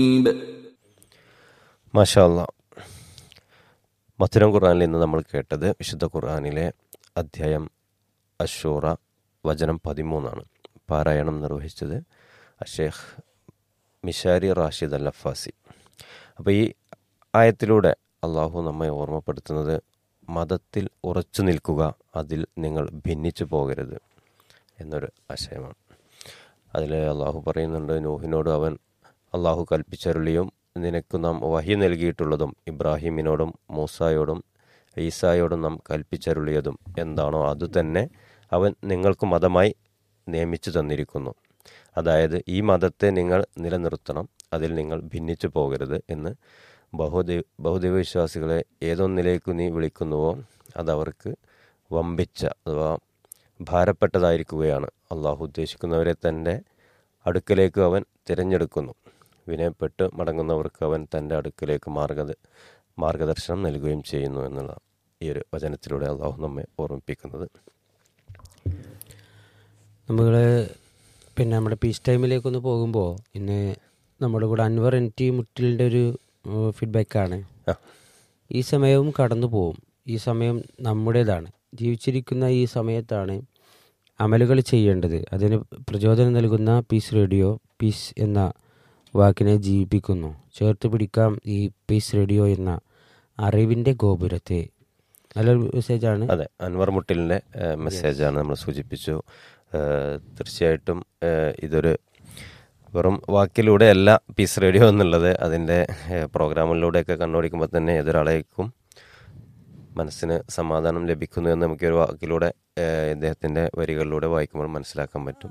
മാഷാല്ല മധുരം ഖുർആനിൽ ഇന്ന് നമ്മൾ കേട്ടത് വിശുദ്ധ ഖുർആനിലെ അധ്യായം അഷൂറ വചനം പതിമൂന്നാണ് പാരായണം നിർവഹിച്ചത് അഷേഖ് മിഷാരി റാഷിദ് അൽ അഫാസി അപ്പോൾ ഈ ആയത്തിലൂടെ അള്ളാഹു നമ്മെ ഓർമ്മപ്പെടുത്തുന്നത് മതത്തിൽ ഉറച്ചു നിൽക്കുക അതിൽ നിങ്ങൾ ഭിന്നിച്ചു പോകരുത് എന്നൊരു ആശയമാണ് അതിൽ അള്ളാഹു പറയുന്നുണ്ട് നൂഹിനോട് അവൻ അള്ളാഹു കൽപ്പിച്ചരുളിയും നിനക്ക് നാം വഹി നൽകിയിട്ടുള്ളതും ഇബ്രാഹിമിനോടും മൂസായോടും ഈസായോടും നാം കൽപ്പിച്ചരുളിയതും എന്താണോ അതുതന്നെ അവൻ നിങ്ങൾക്ക് മതമായി നിയമിച്ചു തന്നിരിക്കുന്നു അതായത് ഈ മതത്തെ നിങ്ങൾ നിലനിർത്തണം അതിൽ നിങ്ങൾ ഭിന്നിച്ചു പോകരുത് എന്ന് ബഹുദൈവ ബഹുദൈവ വിശ്വാസികളെ ഏതൊന്നിലേക്ക് നീ വിളിക്കുന്നുവോ അതവർക്ക് വമ്പിച്ച അഥവാ ഭാരപ്പെട്ടതായിരിക്കുകയാണ് അള്ളാഹു ഉദ്ദേശിക്കുന്നവരെ തൻ്റെ അടുക്കലേക്ക് അവൻ തിരഞ്ഞെടുക്കുന്നു വിനയപ്പെട്ട് മടങ്ങുന്നവർക്ക് അവൻ തൻ്റെ അടുക്കലേക്ക് മാർഗ മാർഗദർശനം നൽകുകയും ചെയ്യുന്നു എന്നുള്ള ഈ ഒരു വചനത്തിലൂടെ അള്ളാഹു നമ്മെ ഓർമ്മിപ്പിക്കുന്നത് നമ്മൾ പിന്നെ നമ്മുടെ പീസ് ടൈമിലേക്കൊന്ന് പോകുമ്പോൾ ഇന്ന് നമ്മുടെ കൂടെ അൻവർ എൻ ടി മുട്ടിലിൻ്റെ ഒരു ഫീഡ്ബാക്കാണ് ആ. ഈ സമയവും കടന്നു പോവും ഈ സമയം നമ്മുടേതാണ് ജീവിച്ചിരിക്കുന്ന ഈ സമയത്താണ് അമലുകൾ ചെയ്യേണ്ടത് അതിന് പ്രചോദനം നൽകുന്ന പീസ് റേഡിയോ പീസ് എന്ന വാക്കിനെ ജീവിപ്പിക്കുന്നു ചേർത്ത് പിടിക്കാം ഈ പീസ് റേഡിയോ എന്ന അറിവിൻ്റെ ഗോപുരത്തെ നല്ലൊരു മെസ്സേജാണ് അതെ അൻവർ മുട്ടിലിൻ്റെ മെസ്സേജാണ് നമ്മൾ സൂചിപ്പിച്ചു ഏഹ്, തീർച്ചയായിട്ടും ഏഹ്, ഇതൊരു വെറും വാക്കിലൂടെ അല്ല പീസ് റേഡിയോ എന്നുള്ളത് അതിൻ്റെ ഏഹ്, പ്രോഗ്രാമുകളിലൂടെയൊക്കെ കണ്ണോടിക്കുമ്പോൾ തന്നെ ഏതൊരാളേക്കും മനസ്സിന് സമാധാനം ലഭിക്കുന്നു എന്ന് നമുക്ക് ഒരു വാക്കിലൂടെ ഏഹ്, ഇദ്ദേഹത്തിൻ്റെ വരികളിലൂടെ വായിക്കുമ്പോൾ മനസ്സിലാക്കാൻ പറ്റും